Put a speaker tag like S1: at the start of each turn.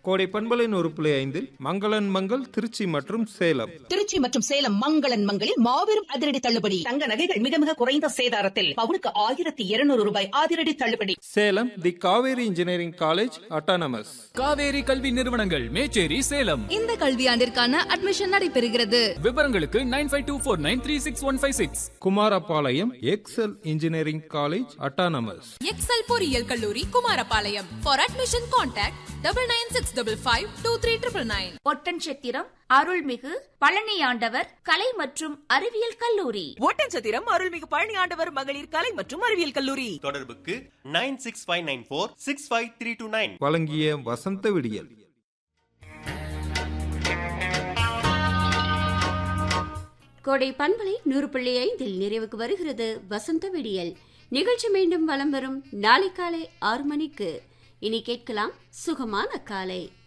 S1: கோடை பண்பலை நூறு புள்ளி ஐந்தில் மங்களன் மங்கள் திருச்சி மற்றும் சேலம்
S2: திருச்சி மற்றும் சேலம் மங்களன் மங்களில் மாபெரும் அதிரடி தள்ளுபடி தங்க நகைகள் மிக மிக குறைந்த சேதாரத்தில் பவுனுக்கு ஆயிரத்தி இருநூறு ரூபாய் அதிரடி தள்ளுபடி
S1: Salem the Kaveri engineering college autonomous
S3: Kaveri கல்வி நிறுவனங்கள் மேச்சேரி சேலம்
S4: இந்த கல்வியாண்டிற்கான அட்மிஷன் நடைபெறுகிறது
S3: விவரங்களுக்கு nine five two four nine three six one five six
S1: Kumarapalayam Excel engineering college autonomous
S4: Excel பொறியியல் கல்லூரி Kumarapalayam for admission contact double nine six double five two three triple nine
S5: Oddanchatram அருள்மிகு பழனியாண்டவர் கலை மற்றும் அறிவியல் கல்லூரி
S6: ஒட்டன்சத்திரம் அருள்மிகு பழனியாண்டவர் மகளிர் கலை மற்றும் அறிவியல் கல்லூரி
S7: தொடர்புக்கு nine six five nine four six five three two nine
S1: வழங்கிய வசந்த விடியல்
S8: கோடை பண்பலை நூறு புள்ளி ஐந்தில் நிறைவுக்கு வருகிறது வசந்த விடியல் நிகழ்ச்சி மீண்டும் வலம் வரும் நாளை காலை ஆறு மணிக்கு இனி கேட்கலாம் சுகமான காலை